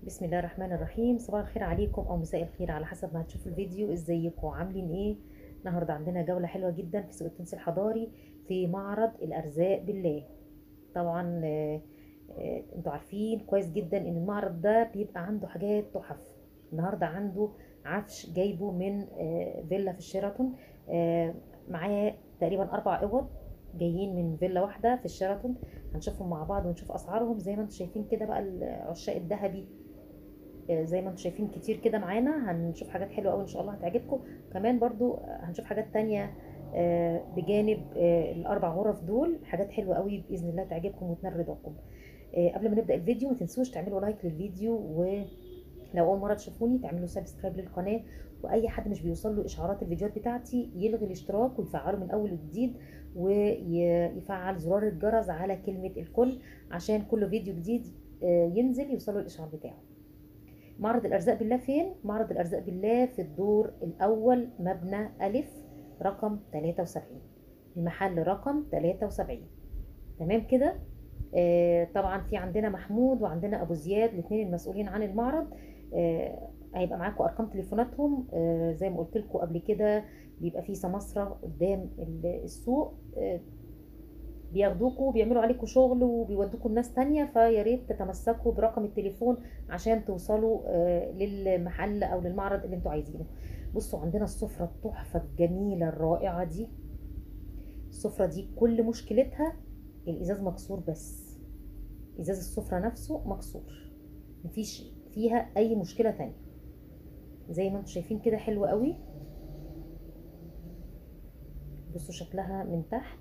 بسم الله الرحمن الرحيم صباح الخير عليكم او مساء الخير على حسب ما هتشوفوا الفيديو ازيكم عاملين ايه النهارده عندنا جوله حلوه جدا في سوق التونسي الحضاري في معرض الارزاق بالله طبعا آه، آه، انتوا عارفين كويس جدا ان المعرض ده بيبقى عنده حاجات تحف النهارده عنده عفش جايبه من آه، فيلا في الشيراتون آه، معاه تقريبا اربع اوض جايين من فيلا واحده في الشيراتون هنشوفهم مع بعض ونشوف اسعارهم زي ما انتم شايفين كده بقى العشاق الذهبي آه، زي ما انتم شايفين كتير كده معانا هنشوف حاجات حلوه قوي ان شاء الله هتعجبكم كمان برضو هنشوف حاجات تانية آه، بجانب آه، الاربع غرف دول حاجات حلوه قوي باذن الله تعجبكم وتنال رضاكم آه، قبل ما نبدا الفيديو ما تنسوش تعملوا لايك للفيديو ولو اول مره تشوفوني تعملوا سبسكرايب للقناه واي حد مش بيوصل له اشعارات الفيديوهات بتاعتي يلغي الاشتراك ويفعله من اول وجديد ويفعل زرار الجرس على كلمه الكل عشان كل فيديو جديد آه، ينزل يوصله الاشعار بتاعه معرض الأرزاق بالله فين؟ معرض الأرزاق بالله في الدور الأول مبنى ألف رقم 73 المحل رقم 73 تمام كده؟ آه طبعا في عندنا محمود وعندنا أبو زياد الاثنين المسؤولين عن المعرض آه هيبقى معاكم أرقام تليفوناتهم آه زي ما قلت لكم قبل كده بيبقى في سماسرة قدام ال- السوق آه بياخدوكوا وبيعملوا عليكم شغل وبيودوكوا الناس تانية فيا ريت تتمسكوا برقم التليفون عشان توصلوا آه، للمحل او للمعرض اللي انتوا عايزينه بصوا عندنا السفرة التحفة الجميلة الرائعة دي السفرة دي كل مشكلتها الازاز مكسور بس ازاز السفرة نفسه مكسور مفيش فيها اي مشكلة تانية زي ما انتوا شايفين كده حلوة قوي بصوا شكلها من تحت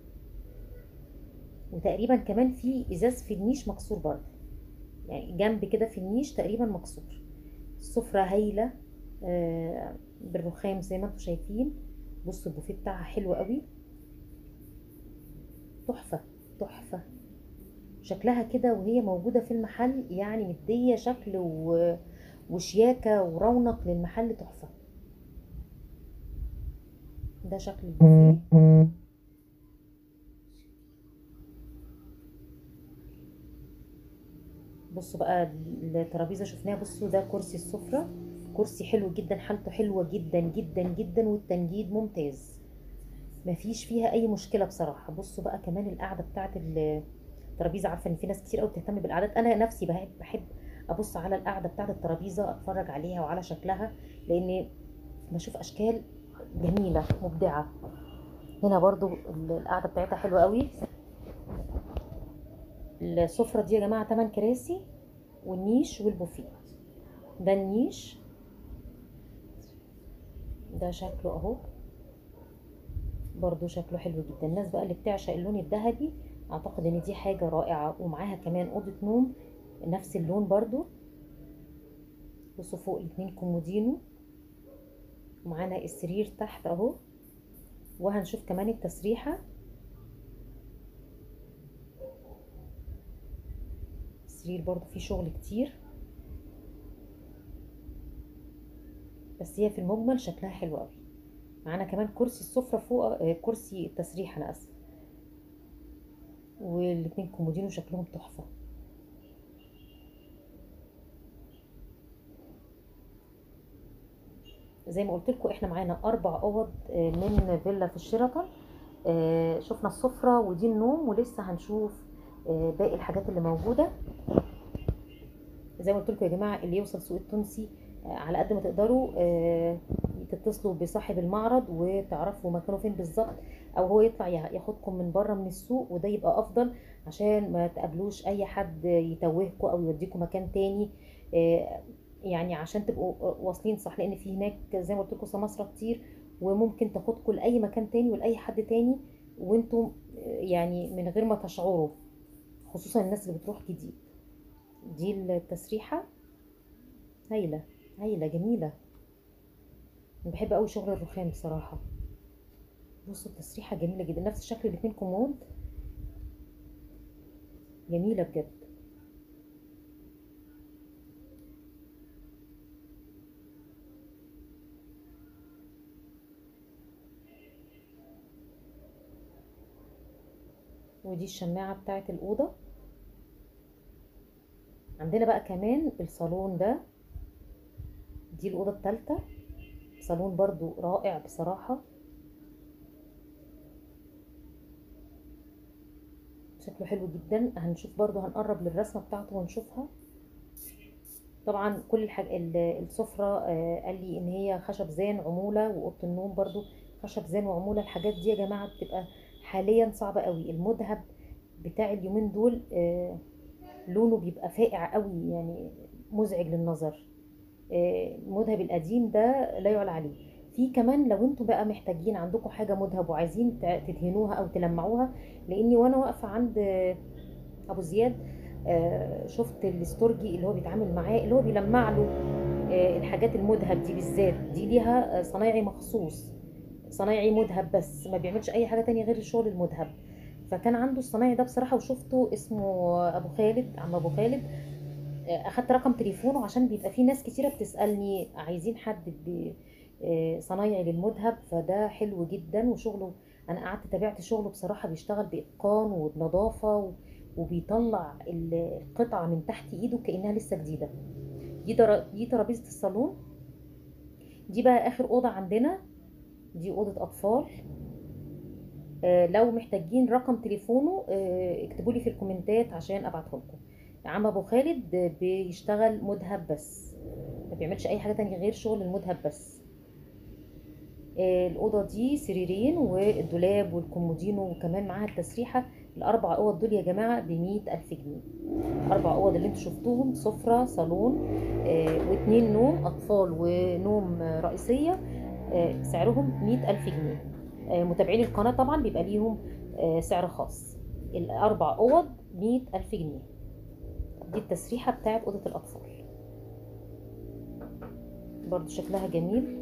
وتقريبا كمان في ازاز في النيش مكسور برضه يعني جنب كده في النيش تقريبا مكسور السفرة هايلة آه، بالرخام زي ما انتم شايفين بصوا البوفيه بتاعها حلو قوي تحفة تحفة شكلها كده وهي موجودة في المحل يعني مدية شكل و... وشياكة ورونق للمحل تحفة ده شكل البوفيه بصوا بقى الترابيزه شفناها بصوا ده كرسي السفره كرسي حلو جدا حالته حلوه جدا جدا جدا والتنجيد ممتاز مفيش فيها اي مشكله بصراحه بصوا بقى كمان القعده بتاعت الترابيزه عارفه ان في ناس كتير قوي بتهتم بالقعدات انا نفسي بحب بحب ابص على القعده بتاعت الترابيزه اتفرج عليها وعلى شكلها لان بشوف اشكال جميله مبدعه هنا برضو القعده بتاعتها حلوه قوي السفرة دي يا جماعة 8 كراسي والنيش والبوفيه ده النيش ده شكله اهو برضو شكله حلو جدا الناس بقى اللي بتعشق اللون الذهبي اعتقد ان دي حاجة رائعة ومعاها كمان اوضة نوم نفس اللون برضو بصوا فوق الاتنين كومودينو ومعانا السرير تحت اهو وهنشوف كمان التسريحة السرير برضو فيه شغل كتير بس هي في المجمل شكلها حلو قوي معانا كمان كرسي السفرة فوق آه، كرسي التسريح انا اسف والاتنين كومودينو شكلهم تحفة زي ما قلت لكم احنا معانا اربع اوض آه، من فيلا في الشيراتون آه، شفنا السفرة ودي النوم ولسه هنشوف آه، باقي الحاجات اللي موجودة زي ما قلت لكم يا جماعه اللي يوصل سوق التونسي آه، على قد ما تقدروا آه، تتصلوا بصاحب المعرض وتعرفوا مكانه فين بالظبط او هو يطلع يا- ياخدكم من بره من السوق وده يبقى افضل عشان ما تقابلوش اي حد يتوهكم او يوديكم مكان تاني آه، يعني عشان تبقوا واصلين صح لان في هناك زي ما قلت لكم سماسرة كتير وممكن تاخدكم لاي مكان تاني ولاي حد تاني وانتم آه، يعني من غير ما تشعروا خصوصا الناس اللي بتروح جديد دي التسريحة هايلة هايلة جميلة أنا بحب قوي شغل الرخام بصراحة بصوا التسريحة جميلة جدا نفس شكل الاتنين كومود جميلة بجد ودي الشماعة بتاعت الأوضة عندنا بقى كمان الصالون ده دي الأوضة التالتة صالون برضو رائع بصراحة شكله حلو جدا هنشوف برضو هنقرب للرسمة بتاعته ونشوفها طبعا كل الحاج... ال- السفرة آه، قال لي ان هي خشب زان عمولة واوضة النوم برضو خشب زان وعمولة الحاجات دي يا جماعة بتبقى حاليا صعبة قوي المذهب بتاع اليومين دول آه، لونه بيبقى فاقع قوي يعني مزعج للنظر آه، المذهب القديم ده لا يعلى عليه في كمان لو انتوا بقى محتاجين عندكم حاجة مذهب وعايزين ت- تدهنوها او تلمعوها لاني وانا واقفة عند آه، ابو زياد آه، شفت الاستورجي اللي هو بيتعامل معاه اللي هو بيلمع له آه، الحاجات المذهب دي بالذات دي ليها آه، صنايعي مخصوص صنايعي مذهب بس ما بيعملش اي حاجة تانية غير الشغل المذهب فكان عنده الصنايعي ده بصراحة وشفته اسمه ابو خالد عم ابو خالد آه، اخدت رقم تليفونه عشان بيبقى في ناس كتيرة بتسألني عايزين حد ب- آه، صنايعي للمذهب فده حلو جدا وشغله انا قعدت تابعت شغله بصراحة بيشتغل بإتقان وبنظافة و- وبيطلع ال- القطعة من تحت ايده كأنها لسه جديدة دي در- دي ترابيزة الصالون دي بقى اخر اوضة عندنا دي اوضة اطفال آه، لو محتاجين رقم تليفونه آه، اكتبوا لي في الكومنتات عشان ابعته لكم عم ابو خالد آه، بيشتغل مذهب بس ما بيعملش اي حاجه تانية غير شغل المذهب بس آه، الاوضه دي سريرين والدولاب والكومودينو وكمان معاها التسريحه الاربع اوض دول يا جماعه ب ألف جنيه اربع اوض اللي انتوا شفتوهم سفره صالون آه، واتنين نوم اطفال ونوم آه، رئيسيه آه، سعرهم مئة ألف جنيه آه، متابعين القناة طبعا بيبقى ليهم آه، سعر خاص الأربع أوض مئة ألف جنيه دي التسريحة بتاعت أوضة الأطفال برضو شكلها جميل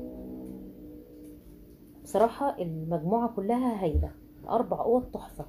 بصراحة المجموعة كلها هايلة أربع أوض تحفة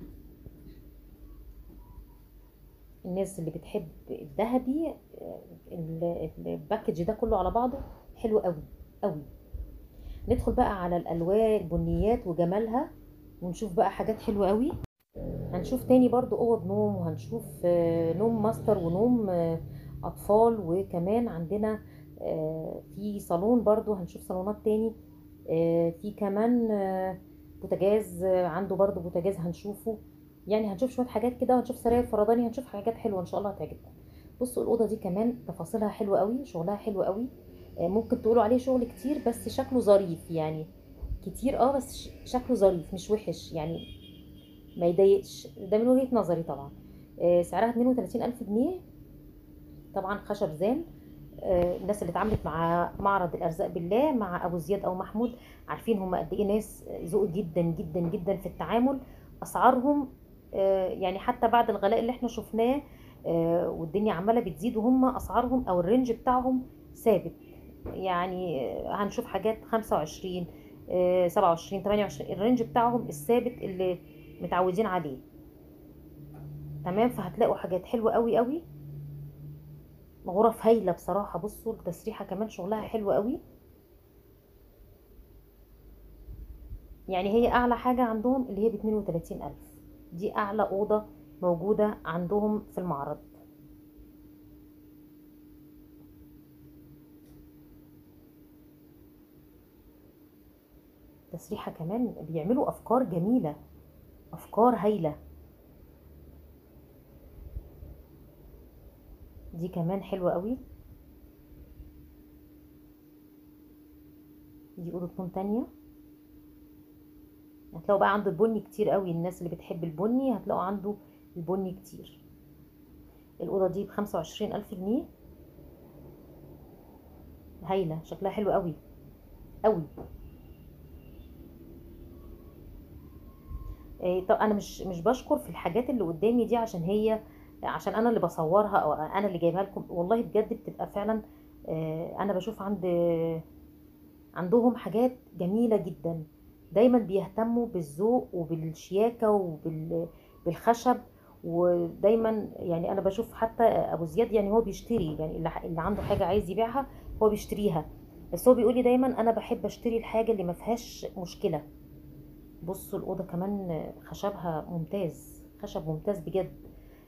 الناس اللي بتحب الذهبي آه، ال- الباكج ده كله على بعضه حلو قوي قوي ندخل بقى على الالوان البنيات وجمالها ونشوف بقى حاجات حلوه قوي هنشوف تاني برضو اوض نوم وهنشوف آه، نوم ماستر ونوم آه، اطفال وكمان عندنا آه، في صالون برضو هنشوف صالونات تاني آه، في كمان آه، بوتاجاز آه، عنده برضو بوتاجاز هنشوفه يعني هنشوف شويه حاجات كده وهنشوف سراير فرداني هنشوف حاجات حلوه ان شاء الله هتعجبكم بصوا الاوضه دي كمان تفاصيلها حلوه قوي شغلها حلو قوي آه، ممكن تقولوا عليه شغل كتير بس شكله ظريف يعني كتير اه بس ش- شكله ظريف مش وحش يعني ما يضايقش ده من وجهة نظري طبعا آه، سعرها 32 ألف جنيه طبعا خشب زان آه، الناس اللي اتعاملت مع معرض الأرزاق بالله مع أبو زياد أو محمود عارفين هم قد إيه ناس ذوق جدا جدا جدا في التعامل أسعارهم آه، يعني حتى بعد الغلاء اللي احنا شفناه آه، والدنيا عمالة بتزيد وهم أسعارهم أو الرينج بتاعهم ثابت يعني آه، هنشوف حاجات 25 آه، 27 28 الرينج بتاعهم الثابت اللي متعودين عليه تمام فهتلاقوا حاجات حلوة قوي قوي غرف هايلة بصراحة بصوا التسريحة كمان شغلها حلو قوي يعني هي أعلى حاجة عندهم اللي هي باتنين وتلاتين ألف دي أعلى أوضة موجودة عندهم في المعرض تسريحة كمان بيعملوا أفكار جميلة أفكار هايلة دي كمان حلوة قوي دي أوضة نوم تانية هتلاقوا بقى عنده البني كتير قوي الناس اللي بتحب البني هتلاقوا عنده البني كتير الأوضة دي بخمسة وعشرين ألف جنيه هايلة شكلها حلو قوي قوي إيه طب انا مش مش بشكر في الحاجات اللي قدامي دي عشان هي عشان انا اللي بصورها او انا اللي جايبها لكم والله بجد بتبقى فعلا آه، انا بشوف عند عندهم حاجات جميلة جدا دايما بيهتموا بالذوق وبالشياكة وبالخشب ودايما يعني انا بشوف حتى ابو زياد يعني هو بيشتري يعني اللي اللي عنده حاجة عايز يبيعها هو بيشتريها بس هو بيقول لي دايما انا بحب اشتري الحاجة اللي ما فيهاش مشكلة بصوا الأوضة كمان خشبها ممتاز خشب ممتاز بجد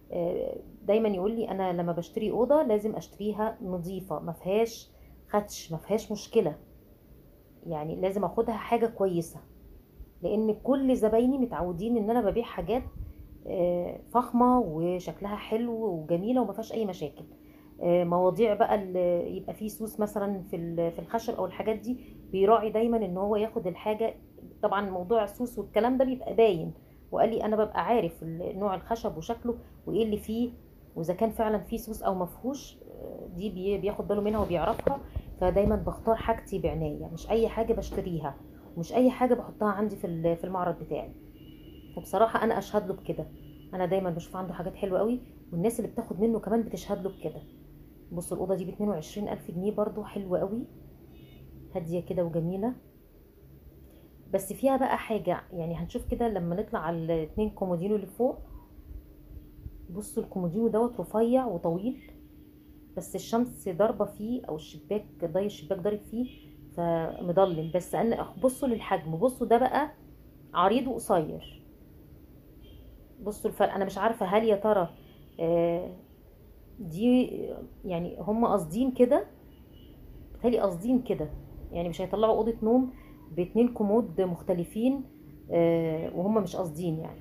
آه، دايما يقول لي انا لما بشتري اوضه لازم اشتريها نظيفه ما فيهاش خدش ما فيهاش مشكله يعني لازم اخدها حاجه كويسه لان كل زبايني متعودين ان انا ببيع حاجات آه، فخمه وشكلها حلو وجميله وما فيهاش اي مشاكل آه، مواضيع بقى اللي يبقى فيه سوس مثلا في ال- في الخشب او الحاجات دي بيراعي دايما ان هو ياخد الحاجه طبعا موضوع السوس والكلام ده بيبقى باين وقال لي انا ببقى عارف ال- نوع الخشب وشكله وايه اللي فيه واذا كان فعلا فيه سوس او مفهوش آه، دي بي- بياخد باله منها وبيعرفها فدايما بختار حاجتي بعناية مش اي حاجه بشتريها مش اي حاجه بحطها عندي في ال- في المعرض بتاعي وبصراحه انا اشهد له بكده انا دايما بشوف عنده حاجات حلوه قوي والناس اللي بتاخد منه كمان بتشهد له بكده بصوا الأوضة دي باتنين وعشرين ألف جنيه برضو حلوة قوي هادية كده وجميلة بس فيها بقى حاجة يعني هنشوف كده لما نطلع على الاتنين كومودينو اللي فوق بصوا الكومودينو دوت رفيع وطويل بس الشمس ضاربة فيه أو الشباك ضي الشباك ضارب فيه فمضلم بس أنا بصوا للحجم بصوا ده بقى عريض وقصير بصوا الفرق أنا مش عارفة هل يا ترى آه، دي يعني هم قاصدين كده بتهيألي قاصدين كده يعني مش هيطلعوا أوضة نوم باتنين كومود مختلفين آه، وهم مش قاصدين يعني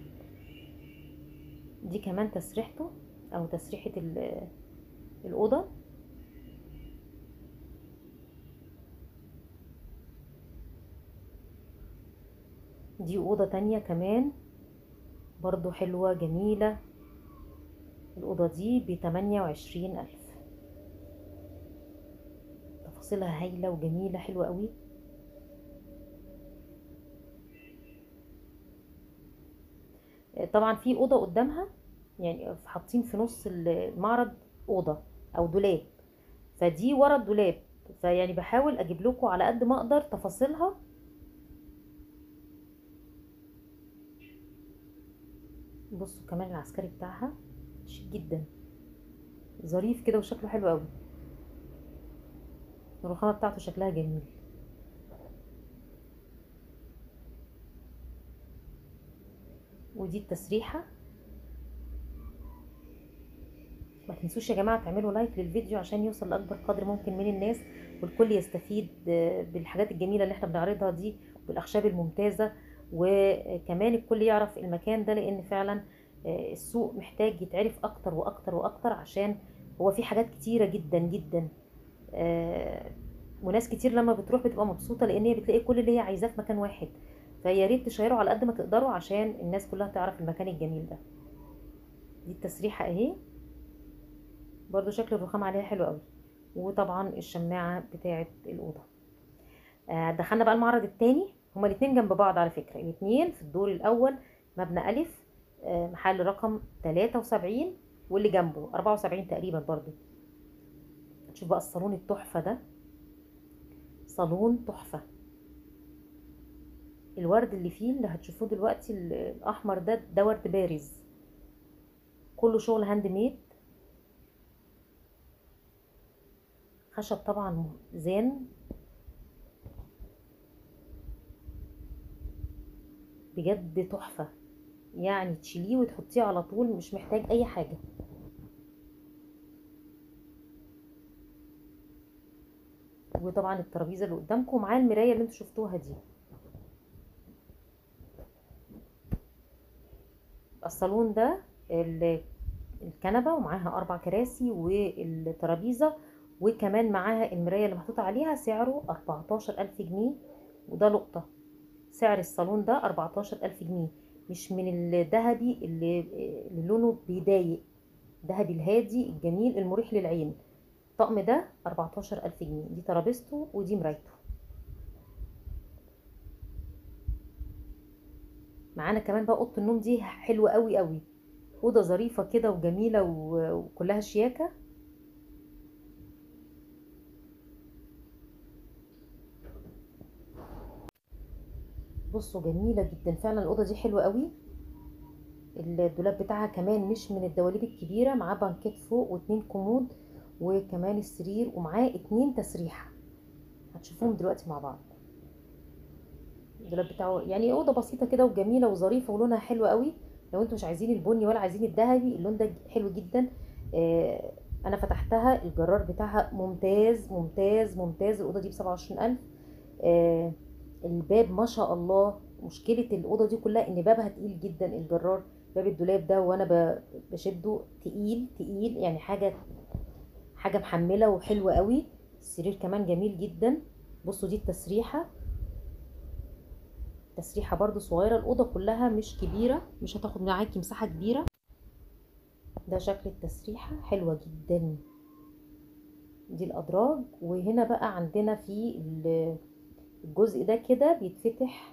دي كمان تسريحته أو تسريحة ال- الأوضة دي أوضة تانية كمان برضو حلوة جميلة الأوضة دي بتمانية وعشرين ألف تفاصيلها هايلة وجميلة حلوة قوي طبعا في أوضة قدامها يعني حاطين في نص المعرض أوضة أو دولاب فدي ورا الدولاب فيعني بحاول أجيب لكم على قد ما أقدر تفاصيلها بصوا كمان العسكري بتاعها شيك جدا ظريف كده وشكله حلو قوي الرخامة بتاعته شكلها جميل ودي التسريحة ما تنسوش يا جماعة تعملوا لايك للفيديو عشان يوصل لأكبر قدر ممكن من الناس والكل يستفيد آه، بالحاجات الجميلة اللي احنا بنعرضها دي والأخشاب الممتازة وكمان الكل يعرف المكان ده لأن فعلا آه، السوق محتاج يتعرف أكتر وأكتر وأكتر عشان هو في حاجات كتيرة جدا جدا آه، وناس كتير لما بتروح بتبقى مبسوطة لأن هي بتلاقي كل اللي هي عايزاه في مكان واحد فيا ريت تشيروا على قد ما تقدروا عشان الناس كلها تعرف المكان الجميل ده دي التسريحة اهي برضو شكل الرخام عليها حلو قوي وطبعا الشماعة بتاعة الأوضة آه، دخلنا بقى المعرض التاني هما الاتنين جنب بعض على فكرة الاتنين في الدور الأول مبنى ألف آه، محل رقم تلاتة وسبعين واللي جنبه أربعة وسبعين تقريبا برضو شوف بقى الصالون التحفة ده صالون تحفة الورد اللي فيه اللي هتشوفوه دلوقتي ال- الأحمر ده ده ورد بارز كله شغل هاند ميد خشب طبعا زان بجد تحفة يعني تشيليه وتحطيه على طول مش محتاج أي حاجة وطبعا الترابيزة اللي قدامكم معاه المراية اللي انتوا شفتوها دي الصالون ده ال- الكنبة ومعاها أربع كراسي والترابيزة وكمان معاها المراية اللي محطوطة عليها سعره أربعتاشر ألف جنيه وده لقطة سعر الصالون ده أربعتاشر ألف جنيه مش من الذهبي اللي, اللي لونه بيضايق ذهبي الهادي الجميل المريح للعين الطقم ده أربعتاشر ألف جنيه دي ترابيزته ودي مرايته معانا كمان بقى اوضه النوم دي حلوه قوي قوي اوضه ظريفه كده وجميله و- وكلها شياكه بصوا جميله جدا فعلا الاوضه دي حلوه قوي الدولاب بتاعها كمان مش من الدواليب الكبيره معاه بانكيت فوق واتنين كومود وكمان السرير ومعاه اتنين تسريحه هتشوفوهم دلوقتي مع بعض الدولاب بتاعه يعني اوضه بسيطه كده وجميله وظريفه ولونها حلو قوي لو انتوا مش عايزين البني ولا عايزين الذهبي اللون ده حلو جدا آه انا فتحتها الجرار بتاعها ممتاز ممتاز ممتاز الاوضه دي بسبعة وعشرين الف آه الباب ما شاء الله مشكله الاوضه دي كلها ان بابها تقيل جدا الجرار باب الدولاب ده وانا بشده تقيل تقيل يعني حاجه حاجه محمله وحلوه قوي السرير كمان جميل جدا بصوا دي التسريحه تسريحه برضو صغيره الاوضه كلها مش كبيره مش هتاخد معاكي مساحه كبيره ده شكل التسريحه حلوه جدا دي الادراج وهنا بقى عندنا في الجزء ده كده بيتفتح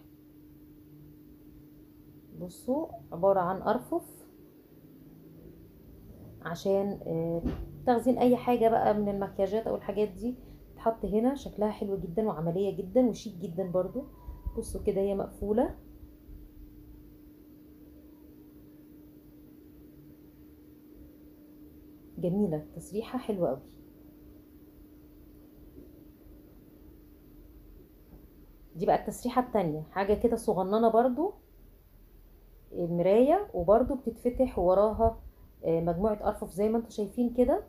بصوا عبارة عن أرفف عشان تخزين أي حاجة بقى من المكياجات أو الحاجات دي تحط هنا شكلها حلو جدا وعملية جدا وشيك جدا برضو بصوا كده هي مقفولة جميلة تسريحة حلوة قوي دي بقى التسريحة التانية حاجة كده صغننة برضو المراية وبرضو بتتفتح وراها مجموعة أرفف زي ما انتم شايفين كده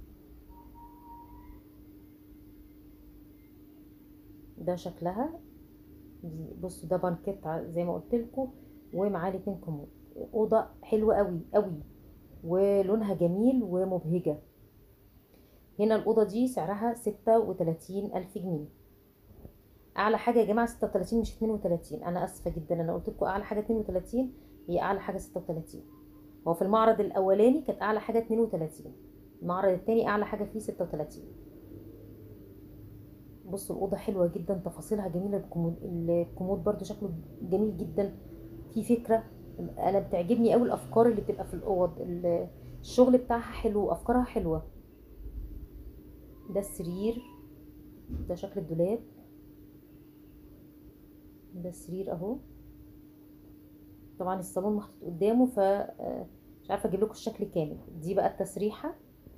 ده شكلها بصوا ده بانكيت زي ما قلت لكم ومعاه الاتنين كومود اوضه حلوه قوي قوي ولونها جميل ومبهجه هنا الاوضه دي سعرها ستة وتلاتين الف جنيه اعلى حاجه يا جماعه ستة وتلاتين مش اتنين وتلاتين انا اسفه جدا انا قلت لكم اعلى حاجه اتنين وتلاتين هي اعلى حاجه ستة وتلاتين هو في المعرض الاولاني كانت اعلى حاجه اتنين وتلاتين المعرض التاني اعلى حاجه فيه ستة وتلاتين بصوا الاوضه حلوه جدا تفاصيلها جميله الكومود الكومود برده شكله جميل جدا في فكره انا بتعجبني قوي الافكار اللي بتبقى في الاوض الشغل بتاعها حلو وافكارها حلوه ده السرير ده شكل الدولاب ده السرير اهو طبعا الصالون محطوط قدامه ف مش عارفه اجيب لكم الشكل كامل دي بقى التسريحه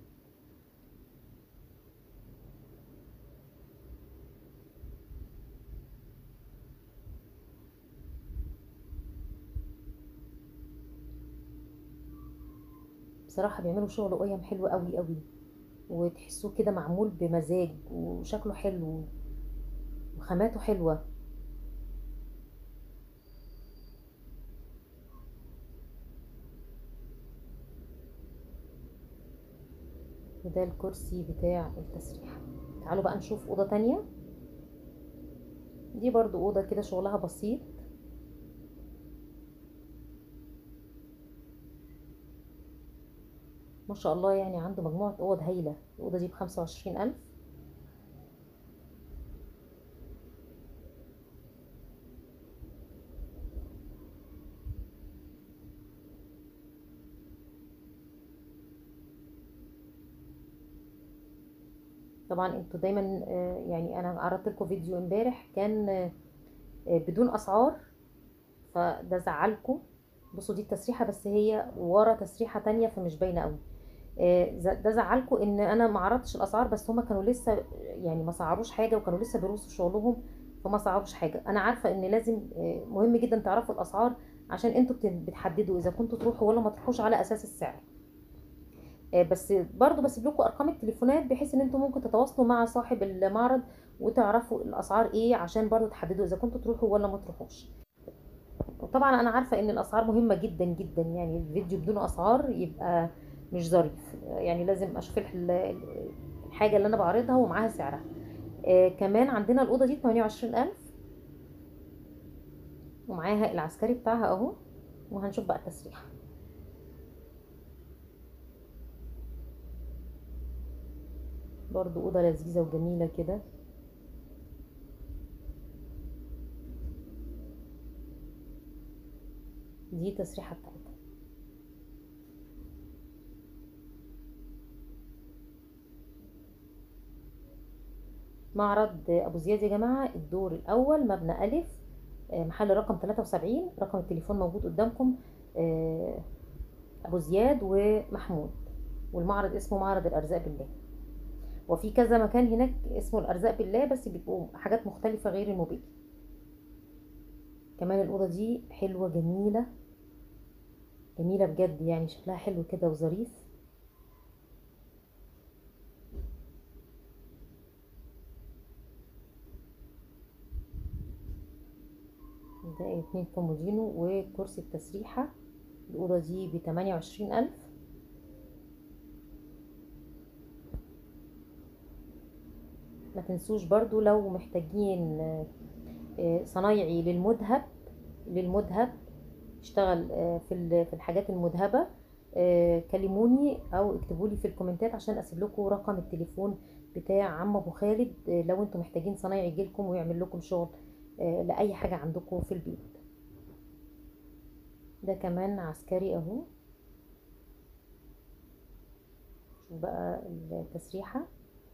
بصراحه بيعملوا شغل قيم حلو قوي قوي وتحسوه كده معمول بمزاج وشكله حلو وخاماته حلوه وده الكرسي بتاع التسريح تعالوا بقى نشوف اوضه تانية دي برضو اوضه كده شغلها بسيط ما شاء الله يعني عنده مجموعة اوض هايلة الاوضة دي بخمسة وعشرين الف طبعا انتوا دايما يعني انا عرضت لكم فيديو امبارح كان بدون اسعار فده زعلكم بصوا دي التسريحه بس هي ورا تسريحه تانية فمش باينه قوي ده زعلكم ان انا ما عرضتش الاسعار بس هما كانوا لسه يعني ما صعروش حاجه وكانوا لسه بيروسوا شغلهم فما صعروش حاجه انا عارفه ان لازم مهم جدا تعرفوا الاسعار عشان انتوا بتحددوا اذا كنتوا تروحوا ولا ما تروحوش على اساس السعر بس برضو بسيب لكم ارقام التليفونات بحيث ان انتوا ممكن تتواصلوا مع صاحب المعرض وتعرفوا الاسعار ايه عشان برضو تحددوا اذا كنتوا تروحوا ولا ما تروحوش وطبعا انا عارفه ان الاسعار مهمه جدا جدا يعني الفيديو بدون اسعار يبقى مش ظريف يعني لازم اشوف الحاجه اللي انا بعرضها ومعاها سعرها آه كمان عندنا الاوضه دي 28000 ومعاها العسكري بتاعها اهو وهنشوف بقى التسريحه برضو اوضه لذيذه وجميله كده دي تسريحه بتاعتها معرض ابو زياد يا جماعه الدور الاول مبنى الف محل رقم 73 رقم التليفون موجود قدامكم ابو زياد ومحمود والمعرض اسمه معرض الارزاق بالله وفي كذا مكان هناك اسمه الارزاق بالله بس بيبقوا حاجات مختلفه غير الموبيل كمان الاوضه دي حلوه جميله جميلة بجد يعني شكلها حلو كده وظريف ده اتنين كومودينو وكرسي التسريحة الأوضة دي بتمانية وعشرين ألف ما تنسوش برضو لو محتاجين آه، صنايعي للمذهب للمذهب اشتغل آه، في في الحاجات المذهبة آه، كلموني او اكتبوا لي في الكومنتات عشان اسيب لكم رقم التليفون بتاع عم ابو خالد لو انتم محتاجين صنايعي يجي لكم ويعمل لكم شغل لاي حاجة عندكم في البيت ده كمان عسكري اهو شوف بقى التسريحة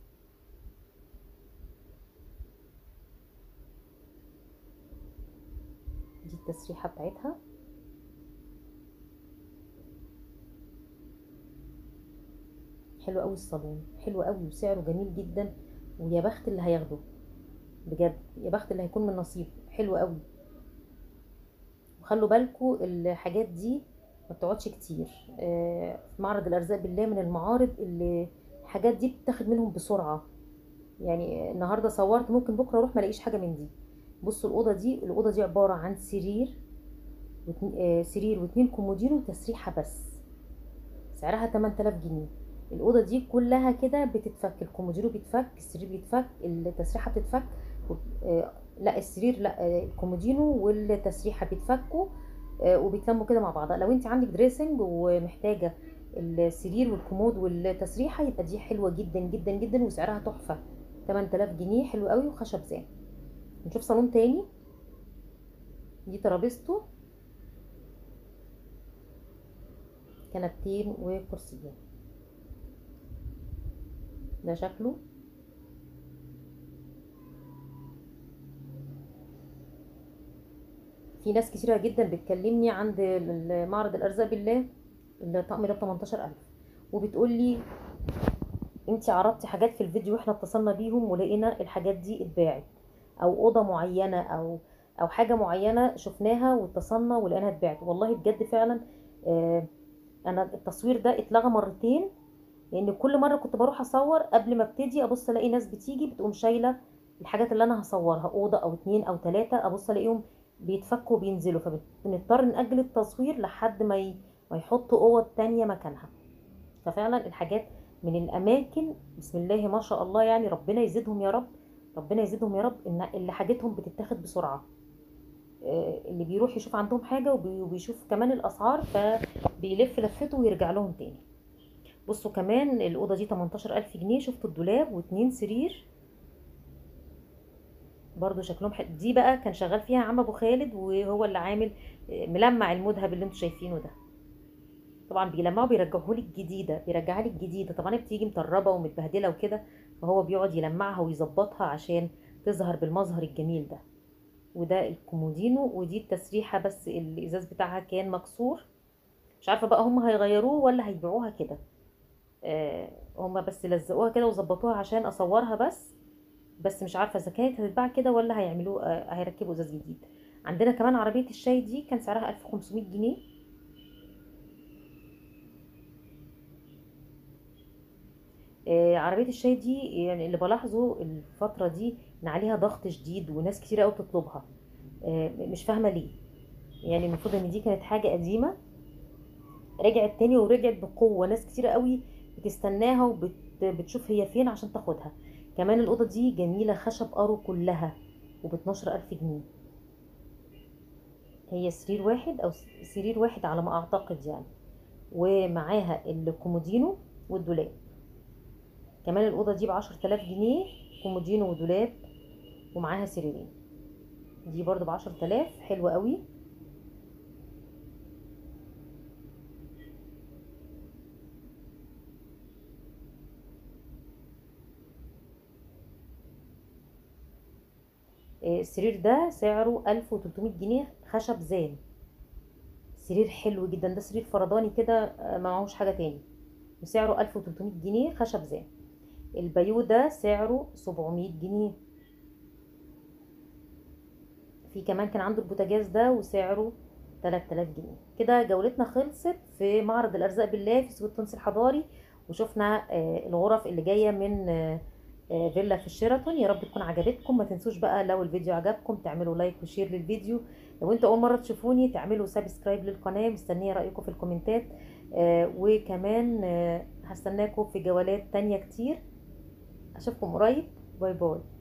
دي التسريحة بتاعتها حلو قوي الصالون حلو قوي وسعره جميل جدا ويا بخت اللي هياخده بجد يا بخت اللي هيكون من نصيبه حلو قوي وخلوا بالكم الحاجات دي ما بتقعدش كتير آه، في معرض الارزاق بالله من المعارض اللي الحاجات دي بتاخد منهم بسرعه يعني النهارده صورت ممكن بكره اروح ما الاقيش حاجه من دي بصوا الاوضه دي الاوضه دي عباره عن سرير آه سرير واتنين كومودينو وتسريحه بس سعرها 8000 جنيه الاوضه دي كلها كده بتتفك الكومودينو بيتفك السرير بيتفك التسريحه بتتفك آه لا السرير لا آه الكومودينو والتسريحه بيتفكوا آه وبيتلموا كده مع بعض لو انت عندك دريسنج ومحتاجه السرير والكومود والتسريحه يبقى دي حلوه جدا جدا جدا وسعرها تحفه 8000 جنيه حلو قوي وخشب زان نشوف صالون تاني دي ترابيزته كنبتين وكرسيين ده شكله في ناس كتيرة جدا بتكلمني عند معرض الارزاق بالله الطقم ده ب 18000 وبتقول لي انت عرضتي حاجات في الفيديو واحنا اتصلنا بيهم ولقينا الحاجات دي اتباعت او اوضه معينه او او حاجه معينه شفناها واتصلنا ولقيناها اتباعت والله بجد فعلا آه انا التصوير ده اتلغى مرتين لان كل مره كنت بروح اصور قبل ما ابتدي ابص الاقي ناس بتيجي بتقوم شايله الحاجات اللي انا هصورها اوضه او اتنين او تلاته ابص الاقيهم بيتفكوا وبينزلوا فبنضطر نأجل التصوير لحد ما ي... ما يحطوا اوض تانية مكانها ففعلا الحاجات من الاماكن بسم الله ما شاء الله يعني ربنا يزيدهم يا رب ربنا يزيدهم يا رب ان اللي حاجتهم بتتاخد بسرعه اللي بيروح يشوف عندهم حاجه وبيشوف كمان الاسعار فبيلف لفته ويرجع لهم تاني بصوا كمان الاوضه دي 18000 جنيه شفتوا الدولاب واتنين سرير برضو شكلهم حلو دي بقى كان شغال فيها عم ابو خالد وهو اللي عامل ملمع المذهب اللي انتوا شايفينه ده طبعا بيلمعوا بيرجعوا لي الجديده بيرجعها لي الجديده طبعا بتيجي مطربه ومتبهدله وكده فهو بيقعد يلمعها ويظبطها عشان تظهر بالمظهر الجميل ده وده الكومودينو ودي التسريحه بس الازاز بتاعها كان مكسور مش عارفه بقى هم هيغيروه ولا هيبيعوها كده آه هم بس لزقوها كده وظبطوها عشان اصورها بس بس مش عارفه اذا كانت هتتباع كده ولا هيعملوه آه هيركبوا ازاز جديد عندنا كمان عربيه الشاي دي كان سعرها 1500 جنيه آه عربيه الشاي دي يعني اللي بلاحظه الفتره دي ان عليها ضغط شديد وناس كتير قوي بتطلبها آه مش فاهمه ليه يعني المفروض ان دي كانت حاجه قديمه رجعت تاني ورجعت بقوه ناس كتير قوي بتستناها وبتشوف هي فين عشان تاخدها كمان الاوضه دي جميله خشب ارو كلها وب 12000 جنيه هي سرير واحد او سرير واحد على ما اعتقد يعني ومعاها الكومودينو والدولاب كمان الاوضه دي بعشرة آلاف جنيه كومودينو ودولاب ومعاها سريرين دي برضو بعشرة آلاف حلوة قوي السرير ده سعره ألف وتلتمية جنيه خشب زان سرير حلو جدا ده سرير فرداني كده ما معهوش حاجة تاني وسعره ألف وتلتمية جنيه خشب زان البيو ده سعره سبعمية جنيه في كمان كان عنده البوتاجاز ده وسعره 3000 جنيه كده جولتنا خلصت في معرض الارزاق بالله في سوق التونسي الحضاري وشفنا آه، الغرف اللي جايه من آه، آه، فيلا في الشيراتون يا رب تكون عجبتكم ما تنسوش بقى لو الفيديو عجبكم تعملوا لايك وشير للفيديو لو انتوا اول مره تشوفوني تعملوا سبسكرايب للقناه مستنيه رايكم في الكومنتات آه، وكمان آه، هستناكم في جولات تانية كتير اشوفكم قريب باي باي